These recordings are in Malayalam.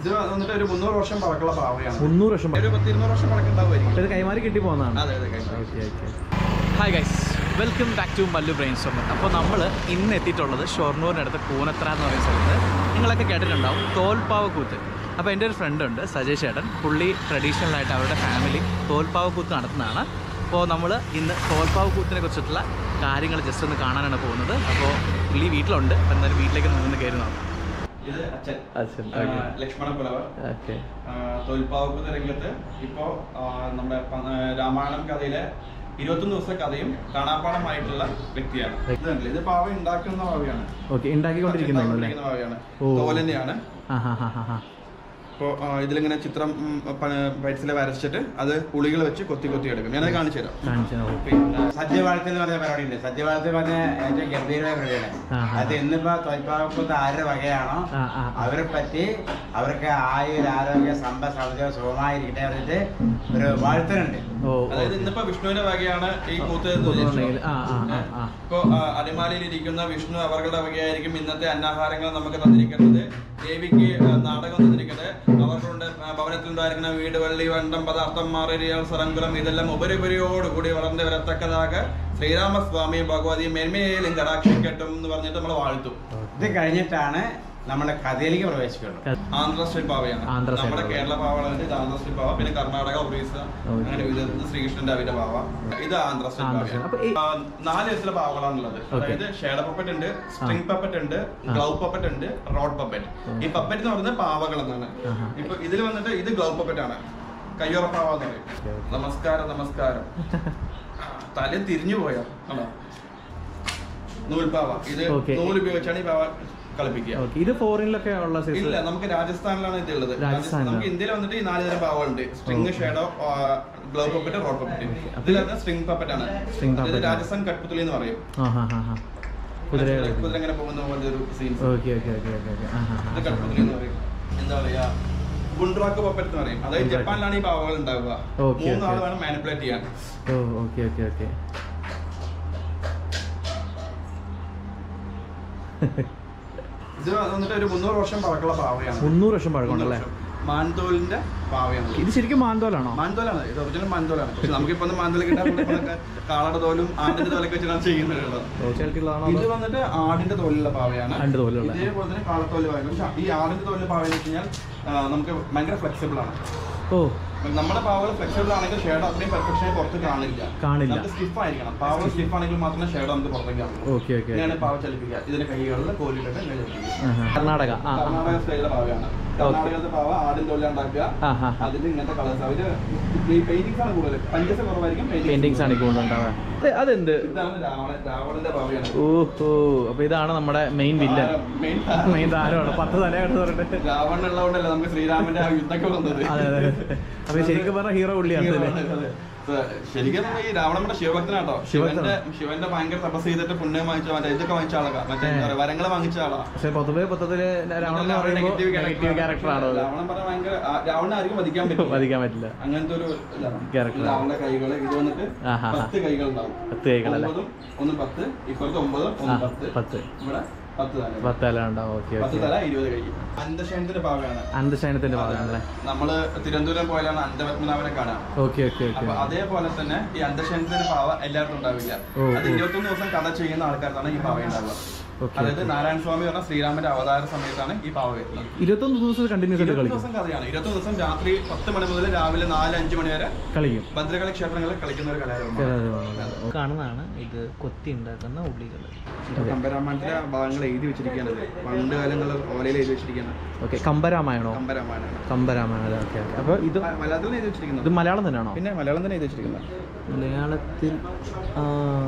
ഇത് വന്നിട്ട് ഒരു മുന്നൂറ് വർഷം പഴക്കമുള്ള പാവയാണ് മുന്നൂറ് വർഷം ഒരു പത്തിരുന്നൂറ് വർഷം പഴക്കം ഉണ്ടാവുമായിരിക്കും ഇത് കൈമാറി കിട്ടി പോകുന്നതാണ് അതെ അതെ കഴിഞ്ഞു okay okay hi guys welcome back to Mallu brain stormer അപ്പോൾ നമ്മൾ ഇന്ന് എത്തിയിട്ടുള്ളത് ഷൊർണൂരിനടുത്ത് കൂനത്ര എന്ന് പറയുന്ന സ്ഥലത്ത് നിങ്ങളൊക്കെ കേട്ടിട്ടുണ്ടാവും തോൽപ്പാവ കൂത്ത് അപ്പോൾ എൻ്റെ ഒരു ഫ്രണ്ട് ഉണ്ട് സജയ് ചേട്ടൻ പുള്ളി ട്രഡീഷണൽ ആയിട്ട് അവരുടെ ഫാമിലി തോൽപ്പാവ കൂത്ത് നടത്തുന്നതാണ് അപ്പോൾ നമ്മൾ ഇന്ന് തോൽപ്പാവ കൂത്തിനെ കുറിച്ചിട്ടുള്ള കാര്യങ്ങൾ ജസ്റ്റ് ഒന്ന് കാണാനാണ് പോകുന്നത് അപ്പോൾ പുള്ളി വീട്ടിലുണ്ട് അപ്പോൾ എന്തായാലും വീട്ടിലേക്ക് നിന്ന് കയറി നോക്കാം ഇത് അച്ഛൻ അച്ഛൻ ആ, ഓക്കെ ലക്ഷ്മണ പുലവർ ഓക്കെ തൊൽപ്പാവക്കുന്ന രംഗത്ത് ഇപ്പോ ആ, നമ്മുടെ പ- ആ, രാമായണം കഥയിലെ ഇരുപത്തൊന്ന് ദിവസത്തെ കഥയും കാണാപ്പാടമായിട്ടുള്ള വ്യക്തിയാണ് ഇത് കണ്ടില്ലേ? ഇത് പാവ ഉണ്ടാക്കുന്ന പാവയാണ് ഓക്കെ ഉണ്ടാക്കിക്കൊണ്ടിരിക്കുന്നുള്ളൂ അല്ലേ ഉണ്ടാക്കുന്ന പാവയാണ് ഓ. തോലന്നെയാണ് ആ ഹാ ഹാ ഹാ ഹാ ഇപ്പോൾ ഇതിലിങ്ങനെ ചിത്രം വൈറ്റ്സിൽ വരച്ചിട്ട് അത് പുളികൾ വെച്ച് കൊത്തി കൊത്തി എടുക്കും ഞാനത് കാണിച്ചു തരാം കാണിച്ചു തരാം. പിന്നെ സദ്യവാഴത്ത് എന്ന് പറഞ്ഞ പരിപാടി ഉണ്ട് സദ്യവാഴത്ത് പറഞ്ഞ ഏറ്റവും ഗംഭീരമായ പരിപാടിയാണ് ആ, ആ. അത് ഇന്നിപ്പോ തൊൽപ്പാവക്കുത്ത് ആരുടെ വകയാണോ ആ, ആ, ആ. അവരെ പറ്റി അവർക്ക് ആയുർ ആരോഗ്യ സമ്പ സൗകര്യം സുഖമായിരിക്കട്ടെ പറഞ്ഞിട്ട് ഒരു വാഴ്ത്തലുണ്ട് ഓ അതായത് ഇന്നിപ്പോ വിഷ്ണുവിന്റെ വകയാണ് ഈ കൂത്ത് എന്ന് കൂത്തുണ്ടെങ്കിൽ, ഉദ്ദേശിച്ചത്. ആ, ആ, ആ, ആ. ഇപ്പോ ആ, അടിമാലിയിൽ ഇരിക്കുന്ന വിഷ്ണു അവരുടെ വകയായിരിക്കും ഇന്നത്തെ അന്നാഹാരങ്ങൾ നമുക്ക് തന്നിരിക്കുന്നത് ദേവിക്ക് ആ, നാടകം തന്നിരിക്കുന്നത് അവർക്കുണ്ട് ആ, ഭവനത്തിലുണ്ടായിരിക്കുന്ന വീട് വള്ളി വണ്ടം പദാർത്ഥം മാറിയൽ സറങ്കുലം ഇതെല്ലാം ഉപരിപരിയോടുകൂടി വളർന്നു വരത്തക്കതാക ശ്രീരാമസ്വാമി ഭഗവതി മെന്മേലും കടാക്ഷിക്കട്ടും എന്ന് പറഞ്ഞിട്ട് നമ്മൾ വാഴ്ത്തും ഇത് കഴിഞ്ഞിട്ടാണ് നമ്മുടെ കഥയിലേക്ക് പ്രവേശിക്കുള്ളൂ ആന്ധ്ര സ്റ്റേറ്റ് പാവയാണ് ആന്ധ്ര സ്റ്റേറ്റ് നമ്മുടെ പാവ. കേരള പാവകളുണ്ട് ഇത് ആന്ധ്ര സ്റ്റേറ്റ് പാവ പിന്നെ കർണാടക ഒറീസ ഓക്കേ. അങ്ങനെ വിവിധ ഇത് ശ്രീകൃഷ്ണന്റെ അവരുടെ പാവ ഇത് ആന്ധ്ര സ്റ്റേറ്റ് ആന്ധ്ര പാവയാണ് സ്റ്റേറ്റ്. അപ്പൊ ഈ- ആ, നാല് വിധത്തിലെ പാവകളാണുള്ളത് ഓക്കേ. അതായത് ഷേഡ പപ്പറ്റ് ഉണ്ട് സ്ട്രിംഗ് പപ്പറ്റ് ഉണ്ട് ഗ്ലൗ പപ്പറ്റ് ഉണ്ട് റോഡ് പപ്പറ്റ് ഈ പപ്പറ്റ് എന്ന് പറയുന്നത് പാവകൾ എന്നാണ് ആഹാ. ഇപ്പൊ ഇതിൽ വന്നിട്ട് ഇത് ഗ്ലൗ പപ്പറ്റ് ആണ് കയ്യോറ പാവ എന്ന് പറയും ഓക്കേ, ഓക്കേ. നമസ്കാരം നമസ്കാരം തല തിരിഞ്ഞു പോയോ ആണോ നൂൽപാവ ഇത് ഓക്കേ. നൂൽ ഉപയോഗിച്ചാണ് ഈ പാവ കളിപ്പിക്കുക ഓക്കെ ഇത് ഫോറിനിലൊക്കെ ഉള്ള സൈസ് ഇല്ല നമുക്ക് രാജസ്ഥാനിലാണ് ഇത് ഉള്ളത് രാജസ്ഥാനിലാണ്. നമുക്ക് ഇന്ത്യയിൽ വന്നിട്ട് ഈ നാല് തരം പാവകളുണ്ട് string shadow glove puppet rod puppet ഇതിലത് സ്ട്രിംഗ് പപ്പറ്റ് ആണ് String puppet ഇത് ആണ്. രാജസ്ഥാൻ കട്ട്പുത്തലി എന്ന് പറയും ആ ഹാ ഹാ ഹാ കുതിര കുതിര ഇങ്ങനെ പോകുന്ന പോലത്തെ ഒരു scenes okay okay okay okay okay ആ ഹാ ഇത് ഹാ കട്ട്പുത്തലി എന്ന് പറയും എന്താ പറയാ ഗുണ്ട്രാക്ക് പപ്പറ്റ് എന്ന് പറയും അതായത് ഗുണ്ട്രാക്ക്. ജപ്പാനിലാണ് ഈ പാവകൾ ഉണ്ടാവുക ഓക്കേ, മൂന്നാൾ ഓക്കേ. വേണം മാനിപ്പുലേറ്റ് ചെയ്യാൻ ഓ ഓക്കെ ഓക്കെ ഓക്കെ ഇത് വന്നിട്ട് ഒരു മുന്നൂറ് വർഷം പഴക്കമുള്ള പാവയാണ് മുന്നൂറ് വർഷം പഴക്കമുണ്ടല്ലേ മുന്നൂറ് വർഷം. മാൻതോലിന്റെ പാവയാണ് ഇത് ശരിക്കും മാന്തോലാണോ മാൻതോലാണ് ഇത് ഒറിജിനൽ മാൻതോലാണ് പക്ഷെ നമുക്കിപ്പോ ഒന്ന് മാൻതോല് കിട്ടാൻ കൂടുതലൊക്കെ കാളയുടെ തോലും ആടിന്റെ തോലൊക്കെ വെച്ചിട്ടാണ് ചെയ്യുന്നത് ചിലക്കുള്ളതാണോ ഇത് വന്നിട്ട് ആടിന്റെ തോലുള്ള പാവയാണ് ആടിന്റെ തോലുള്ള. ഇതേപോലെ തന്നെ കാളത്തോല് പാവ പക്ഷെ ഈ ആടിന്റെ തോലിലെ പാവ എന്ന് വെച്ച് കഴിഞ്ഞാൽ ആ, നമുക്ക് ഭയങ്കര ഫ്ലെക്സിബിൾ ആണ് ഓ നമ്മുടെ പാവകൾ ഫ്ലെക്സിബിൾ ആണെങ്കിൽ ഷേഡ് അത്രയും പെർഫെക്ഷൻ പുറത്ത് കാണില്ല കാണില്ല. നമുക്ക് സ്റ്റിഫ് ആയിരിക്കണം പാവകൾ സ്റ്റിഫ് ആണെങ്കിൽ മാത്രമേ ഷേഡ് നമുക്ക് പുറത്തേക്ക് കാണുള്ളൂ ഓക്കെ ഓക്കെ ഇങ്ങനെയാണ് പാവ ചലിപ്പിക്കുക ഇതിന്റെ കൈകളിൽ കോലിട്ടിട്ട് ഇങ്ങനെ ചലിപ്പിക്കുക ആഹാ. കർണാടക ആ ആ. കർണാടക സ്റ്റൈലിലെ പാവയാണ് കർണാടകത്തെ പാവ ആടിന്റെ തോല ഉണ്ടാക്കുക ആ ഹാ അതിൽ ഇങ്ങനത്തെ കളേഴ്സ് അവര് പെയിന്റിങ്സ് ആണ് കൂടുതൽ പഞ്ചസ കുറവായിരിക്കും പെയിന്റിങ്സ് ആണ് കൂടുതലുണ്ടാവുക അതെന്ത് ഇതാണ് രാവണ രാവണന്റെ പാവയാണ് ഓഹോ അപ്പൊ ഇതാണ് നമ്മുടെ മെയിൻ വില്ലൻ മെയിൻ മെയിൻ താരമാണ് പത്ത് തലയാണെന്ന് പറഞ്ഞിട്ട് രാവണൻ ഉള്ളതുകൊണ്ടല്ലേ നമുക്ക് ശ്രീരാമന്റെ ആ യുദ്ധമൊക്കെ വന്നത് അതെ അതെ അപ്പൊ ശരിക്കും പറഞ്ഞ ഹീറോ പുള്ളിയാണ് ഹീറോ അല്ലേ? ആണ്, അതെ. ഇപ്പൊ ശരിക്കും പറഞ്ഞാ ഈ രാവണൻ നമ്മുടെ ശിവഭക്തനാട്ടോ ശിവഭക്തനാ. ശിവന്റെ ശിവന്റെ ഭയങ്കര തപസ് ചെയ്തിട്ട് പുണ്യം വാങ്ങിച്ച മറ്റേ ഇതൊക്കെ വാങ്ങിച്ച ആളാ മറ്റേ എന്താ പറയാ, വരങ്ങള് വാങ്ങിച്ച ആളാ പക്ഷെ പൊതുവെ പത്രത്തില് രാവണൻ എന്ന് പറയുമ്പോൾ നെഗറ്റീവ് ക്യാരക്ടർ ആണോ അത്? രാവണൻ പറഞ്ഞ ഭയങ്കര ആ, രാവണനെ ആർക്കും വധിക്കാൻ പറ്റും വധിക്കാൻ പറ്റില്ല അങ്ങനത്തെ ഒരു ഇതാണ് Character. രാവണന്റെ കൈകള് ഇത് വന്നിട്ട് ആഹാ. പത്ത് കൈകൾ ഉണ്ടാവും പത്ത് കൈകളല്ലേ? ഒമ്പതും ഒന്ന് പത്ത് ഇപ്പുറത്ത് ഒമ്പത് ആ ഒന്ന് പത്ത് പത്ത് ഇവിടെ പത്ത് തല പത്ത് തല ഉണ്ടാവും ഓക്കെ പത്ത് ഓക്കെ തല ഇരുപത് കൈ അന്തശയനത്തിന്റെ ഭാഗമാണ് അന്തശയനത്തിന്റെ ഭാഗമാണല്ലേ നമ്മള് തിരുവനന്തപുരം പോയാലാണ് അന്തപത്മനാഭനെ കാണാം ഓക്കെ ഓക്കെ ഓക്കെ അപ്പൊ അതേപോലെ തന്നെ ഈ അന്തശയനത്തിന്റെ പാവ എല്ലായിടത്തും ഉണ്ടാവില്ല ഓ, അത് ഓ. ഇരുപത്തൊന്ന് ദിവസം കഥ ചെയ്യുന്ന ആൾക്കാർക്കാണ് ഈ പാവ ഉണ്ടാവുക ഓക്കെ അതായത് നാരായണ സ്വാമി പറഞ്ഞ ശ്രീരാമന്റെ അവതാര സമയത്താണ് ഈ പാവ വരുന്നത് ഇരുപത്തൊന്ന് ദിവസം കണ്ടിന്യൂസ് ആയിട്ട് ഇരുപത്തൊന്ന് കളിക്കും ദിവസം കഥയാണ് ഇരുപത്തൊന്ന് ദിവസം രാത്രി പത്ത് മണി മുതൽ രാവിലെ നാല് അഞ്ച് മണി വരെ കളിക്കും ഭദ്രകളി ക്ഷേത്രങ്ങളിൽ കളിക്കുന്ന ഒരു കലാരൂപമാണ് കാണുന്നതാണ് ഇത് കൊത്തി ഉണ്ടാക്കുന്ന ഉള്ളികൾ കമ്പരാമായണത്തിലെ ഭാഗങ്ങൾ എഴുതി വെച്ചിരിക്കുന്നത് പണ്ട് കാലങ്ങളിൽ ഓലയിൽ എഴുതി വെച്ചിരിക്കുന്നത് ഓക്കെ കമ്പരാമായണോ കമ്പരാമായണമാണ് കമ്പരാമായണം ഓക്കെ ഓക്കെ അപ്പൊ ഇത് മലയാളത്തിൽ എഴുതി ഇത് വെച്ചിരിക്കുന്നത് മലയാളം തന്നെയാണോ പിന്നെ മലയാളം തന്നെ എഴുതി വെച്ചിരിക്കുന്നത് മലയാളത്തിൽ ആ.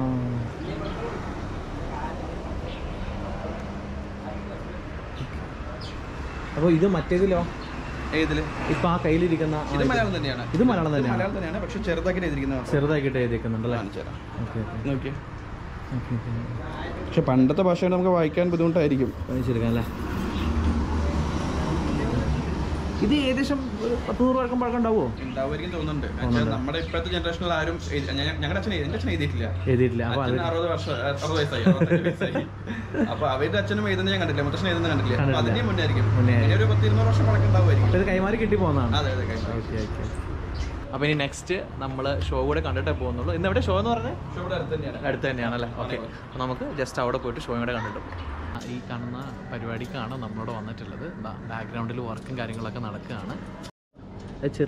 അപ്പൊ ഇത് മറ്റേതിലോ ഏതില് ഇപ്പൊ ആ കയ്യിലിരിക്കുന്ന ആ ഇത് ഇത്. മലയാളം തന്നെയാണ് ഇത് മലയാളം തന്നെയാണ് മലയാളം തന്നെയാണ് പക്ഷെ ചെറുതാക്കി എഴുതിയിരിക്കുന്നത് ചെറുതാക്കിയിട്ട് എഴുതിയേക്കുന്നുണ്ടല്ലേ കാണിച്ചു തരാം ഓക്കെ ഓക്കെ നോക്കിയേ ഓക്കെ ഓക്കെ പക്ഷെ പണ്ടത്തെ ഭാഷ നമുക്ക് വായിക്കാൻ ബുദ്ധിമുട്ടായിരിക്കും വായിച്ചെടുക്കാം അല്ലേ ഇത് ഏകദേശം ഒരു പത്ത് നൂറ് വർഷം പഴക്കം ഉണ്ടാവുമോ ഉണ്ടാവുമായിരിക്കും തോന്നുന്നുണ്ട് എന്നുവെച്ചാൽ നമ്മുടെ ഇപ്പോഴത്തെ ജനറേഷനിൽ ആരും എഴുതി- ഞ- ഞങ്ങളുടെ അച്ഛൻ എഴുതി- എന്റെ അച്ഛൻ എഴുതിയിട്ടില്ല എഴുതിയിട്ടില്ല അപ്പോൾ അത് അച്ഛൻ അറുപത് വർഷം അറുപത് വയസ്സായി അറുപത്തഞ്ച് വയസ്സായി അപ്പൊ അവരുടെ അച്ഛനും എഴുതുന്നത് ഞാൻ കണ്ടില്ല മുത്തച്ഛൻ എഴുതുന്നത് കണ്ടില്ല അപ്പൊ കണ്ടില്ല. അതിന്റെ മുന്നേ ആയിരിക്കും മുന്നേ ഇനി ഒരു പത്ത് ഇരുന്നൂറ് വർഷം പഴക്കം ഉണ്ടാവുമായിരിക്കും ഇത് കൈമാറി കിട്ടി പോകുന്നതാണ് അതെ അതെ കഴിഞ്ഞു ഓക്കെ ഓക്കെ അപ്പോൾ ഇനി നെക്സ്റ്റ് നമ്മൾ ഷോ കൂടെ കണ്ടിട്ടേ പോകുന്നുള്ളൂ ഇന്ന് എവിടെ ഷോ എന്ന് പറഞ്ഞത് പക്ഷെ ഇവിടെ അടുത്ത് തന്നെയാണ് അടുത്ത് തന്നെയാണല്ലേ ഓക്കെ അപ്പോൾ നമുക്ക് ജസ്റ്റ് അവിടെ പോയിട്ട് ഷോയും കൂടെ കണ്ടിട്ട് പോകാം. ആ, ഈ കാണുന്ന പരിപാടിക്കാണ് നമ്മളോട് വന്നിട്ടുള്ളത് ബാക്ക്ഗ്രൗണ്ടിൽ വർക്കും കാര്യങ്ങളൊക്കെ നടക്കുകയാണ് അത് ചെറിയ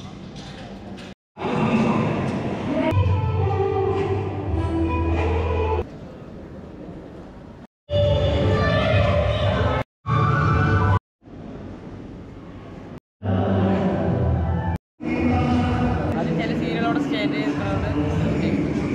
അത് ചില സീരിയലോടെ സ്റ്റേറ്റ് ചെയ്തിട്ടുണ്ട്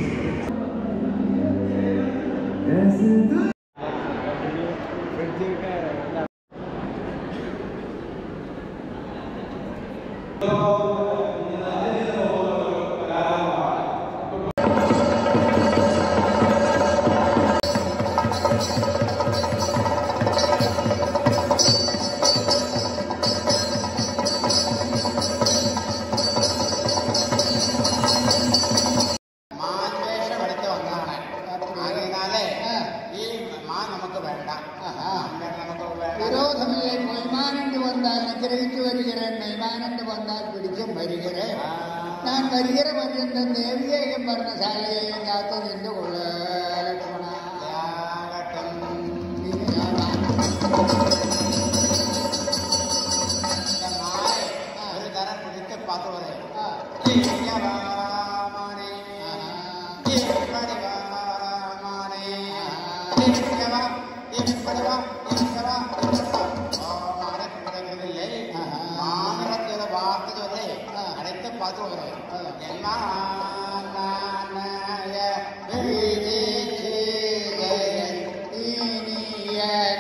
മാൻവേഷം എടുത്ത് വന്നതാണ് ആയതിനാലേ ഈ മാൻ നമുക്ക് വേണ്ട മാൻ നമുക്ക് വേണ്ട വിരോധമില്ലേ മൈമാനണ്ട് വന്നാൽ നിഗ്രഹിച്ചു വരികരൻ മൈമാനണ്ട് വന്നാൽ പിടിച്ചും വരികരെ ഞാൻ വരികര പര്യന്തം ദേവിയെയും പറഞ്ഞ ശാലയെയും കാത്തു നിന്നുകൊള്ള ലക്ഷ്മണ യാഗട്ടം. ഇനി ഞാൻ വാ- இந்த மாலை ஒரு தரம் பிடித்து பார்த்து வரேன் ആ, மானே எப்படி வா மானே எப்படி வா எப்படி வா எப்படி வா மானை பிடிக்கவில்லை மாநிலத்தில் வார்த்தை சொல்லி அழைத்து பார்த்து வரேன் ഇനിയ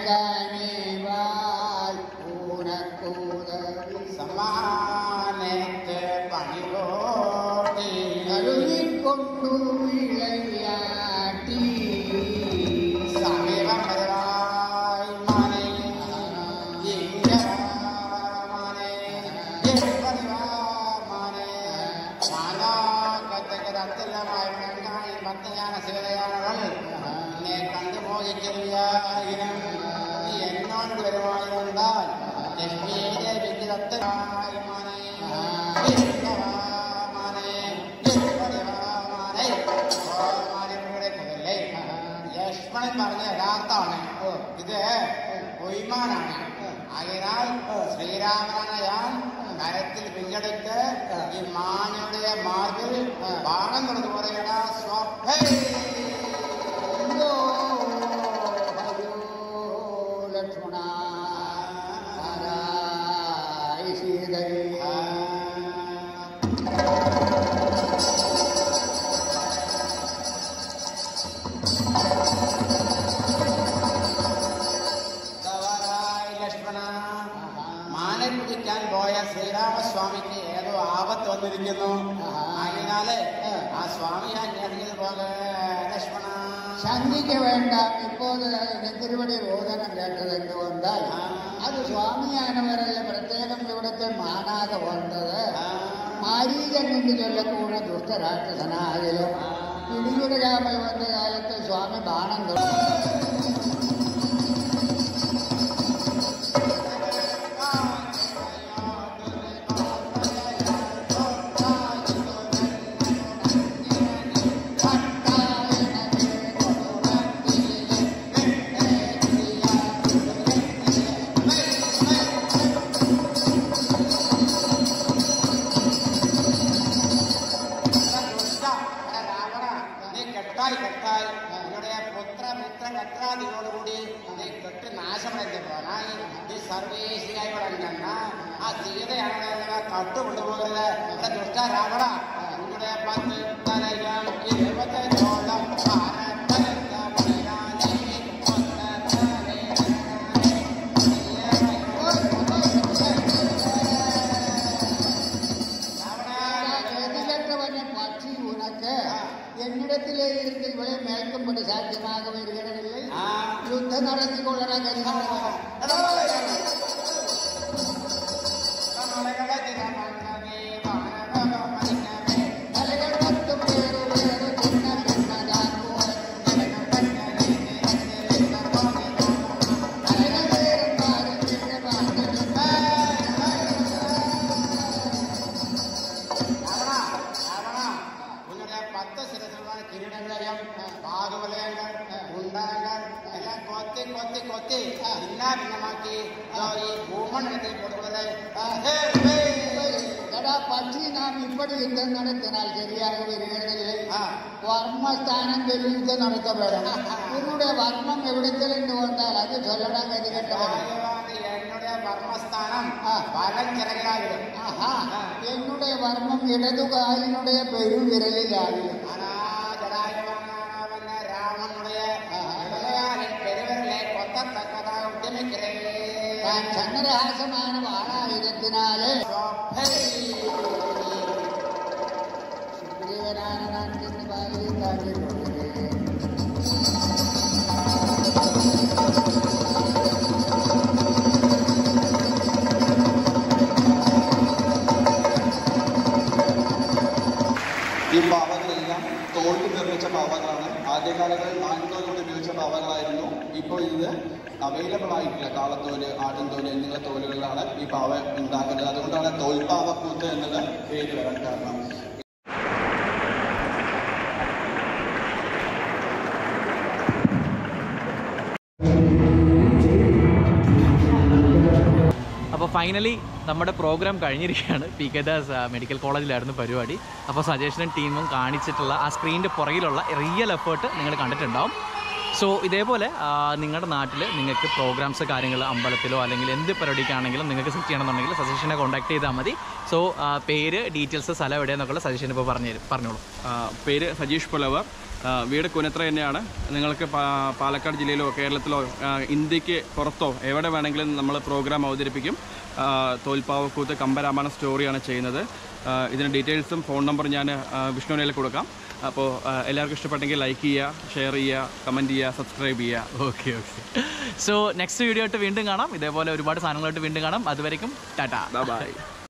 കനിവാൽ പൂനക്കൂതറി സമാനത്ത് പണികോട്ടി കരുവിക്കൊണ്ടു വിളയാട്ടി സമീപം വരുവായി മാനേ ഇങ്ങനെ മാനേ എപ്പടി വാ മാനേ മാനാക്കത്തേക്ക് അത്യന്തമായി നന്നായി ഭക്തജ്ഞാന സേവയാണവൾ എന്നെ കണ്ടു മോചിച്ചില്ലായിരം നീ എന്നോട് വരുവായിരുന്നാൽ ലക്ഷ്മിയെ ദേവിക്ക് ദത്തമായി മാനേ ഇങ്ങനെ വാ മാനേ എപ്പടി വാ മാനേ ഓ മാനേ ഇവിടെ ലക്ഷ്മണൻ പറഞ്ഞ യഥാർത്ഥമാണ് ഇത് പൊയ്മാനാണ് അതിനാൽ ശ്രീരാമനാണ് ഞാൻ കരത്തിൽ പിഞ്ചെടുത്ത് ഈ മാനയുടെ മാർഗിൽ ബാണം കൊടുത്ത് പറയുക സ്വഭേ ഹരോ ഹരോ ലക്ഷ്മണ ഹരായി സീതയെ ധവരായ ലക്ഷ്മണ മാനെ പിടിക്കാൻ പോയ ശ്രീരാമസ്വാമിക്ക് ഏതോ ആപത്ത് വന്നിരിക്കുന്നു ആയതിനാല് ആ സ്വാമി അന്വേഷിക്കുന്നത് പോലെ ലക്ഷ്മണ ശങ്കിക്ക് വേണ്ട இப்போது നെത്തിരുപടി രോദനം കേട്ടതെന്ന് വന്നാൽ അത് സ്വാമിയാനവരല്ല പ്രത്യേകം ഇവിടുത്തെ മാനാതെ വന്നത് മാരീചൻ എന്ന് ചൊല്ലക്കൂടെ ദുഷ്ടരാക്ഷസനായാലും പിടിയുടെ രാമൽ വന്ന കാലത്ത് സ്വാമി ബാണം തൊട്ടു ദുഷ്ട, എടാ രാവണ, നീ കെട്ടായി കെട്ടായി നിങ്ങളുടെ പുത്ര മിത്ര കത്രാദികളോടുകൂടി നീ കെട്ട് നാശമടഞ്ഞ പോനാൽ ഈ സർവേശിയായി വളർന്ന ആ സീതയാണ് കട്ടുകൊണ്ടുപോകരുത് എടാ ദുഷ്ട രാവണ നിങ്ങളുടെ പത്ത് തലയം ഇരുപത്തഞ്ചോളം ഭാരതരത്ന പണിയാനേ ഒന്നരേ கேதிலற்றவன பற்றி உனக்கு என்னிடத்திலே இருந்து இவளை மயக்கும்படி சாத்தியமாக வருகிறதில்லை ആ யுத்தம் நடத்தி கொள்ளற എടാ, മോളെ, എടാ, മോളെ, കൊത്തി കൊത്തി കൊത്തി ഭിന്നാ ഭിന്നമാക്കി ദാ ഈ ഭൂമണ്ഡലത്തിൽ കൊടുക്കുന്നത് ഹേ, ഹേ. എടാ പക്ഷി നാം ഇപ്പടി യുദ്ധം നടത്തിനാൽ ശരിയായി വരികയാണെങ്കിൽ ആ. വർമ്മസ്ഥാനം തെളിയിച്ച് നടത്തപ്പെടണം ഇവരുടെ വർമ്മം എവിടത്തിലുണ്ട് വന്നാൽ അത് ചൊല്ലടാൻ ഗതികെട്ടവരും ഭാഗ്യവാൻ എന്നുடைய വർമ്മസ്ഥാനം വലം ചിറകിലാകിടും ആഹാ എന്നുടെ വർമ്മം ഇടതുകാലിനുடைய പെരുവിരലിലാകിലും ஆனா ஜடாயுவான ராமனுடைய இளையாரின் பெருவர்களே கொத்தத்தக்கதாக உத்தமிக்கிறேன் താൻ ചന്ദ്രഹാസமான വാളായുധത്തിനാല് സുഗ്രീവനാണ് താൻ ചെന്ന് ബാലിയും കാട്ടിയിട്ടുള്ളത് ഈ പാവകളെല്ലാം തോൽക്ക് നിർമ്മിച്ച പാവകളാണ് ആദ്യകാലങ്ങളിൽ ആൺതോൽ കൊണ്ട് ഉപയോഗിച്ച പാവകളായിരുന്നു ഇപ്പോൾ ഇത് അവൈലബിൾ ആയിട്ടുള്ള കാളത്തോല് ആട്ടിൻതോല് എന്നിങ്ങനെ തോലുകളിലാണ് ഈ പാവ ഉണ്ടാക്കുന്നത് അതുകൊണ്ടാണ് തോൽപ്പാവക്കൂത്ത് എന്നുള്ള പേര് വരാൻ കാരണം അപ്പോൾ ഫൈനലി നമ്മുടെ പ്രോഗ്രാം കഴിഞ്ഞിരിക്കുകയാണ് പി കെ ദാസ് മെഡിക്കൽ കോളേജിലായിരുന്നു പരിപാടി അപ്പോൾ സജേഷനും ടീമും കാണിച്ചിട്ടുള്ള ആ സ്ക്രീനിൻ്റെ പുറകിലുള്ള റിയൽ എഫേർട്ട് നിങ്ങൾ കണ്ടിട്ടുണ്ടാവും സോ ഇതേപോലെ ആ, നിങ്ങളുടെ നാട്ടിൽ നിങ്ങൾക്ക് പ്രോഗ്രാംസ് കാര്യങ്ങൾ അമ്പലത്തിലോ അല്ലെങ്കിൽ എന്ത് പരിപാടിക്കാണെങ്കിലും നിങ്ങൾക്ക് സെറ്റ് ചെയ്യണമെന്നുണ്ടെങ്കിൽ സജഷനെ കോൺടാക്ട് ചെയ്താൽ മതി സോ പേര് ഡീറ്റെയിൽസ് സ്ഥലം എവിടെയെന്നൊക്കെയുള്ള സജഷൻ ഇപ്പോൾ പറഞ്ഞു തരും പറഞ്ഞോളൂ ആ, പേര് സജീഷ് പുലവർ ആ, വീട് കുനത്ര തന്നെയാണ് നിങ്ങൾക്ക് പാ- പാലക്കാട് ജില്ലയിലോ കേരളത്തിലോ ആ, ഇന്ത്യക്ക് പുറത്തോ എവിടെ വേണമെങ്കിലും നമ്മൾ പ്രോഗ്രാം അവതരിപ്പിക്കും ആ, തോൽപ്പാവക്കൂത്ത് കമ്പരാമായണ സ്റ്റോറിയാണ് ചെയ്യുന്നത് ആ, ഇതിന് ഡീറ്റെയിൽസും ഫോൺ നമ്പർ ഞാൻ വിഷ്ണുവിനയിൽ കൊടുക്കാം അപ്പോൾ ആ, എല്ലാവർക്കും ഇഷ്ടപ്പെട്ടെങ്കിൽ ലൈക്ക് ചെയ്യുക ഷെയർ ചെയ്യുക കമൻറ്റ് ചെയ്യുക സബ്സ്ക്രൈബ് ചെയ്യുക okay okay so next video ആയിട്ട് വീണ്ടും കാണാം ഇതേപോലെ ഒരുപാട് സാധനങ്ങളായിട്ട് വീണ്ടും കാണാം അതുവരേക്കും ടാറ്റ ബൈ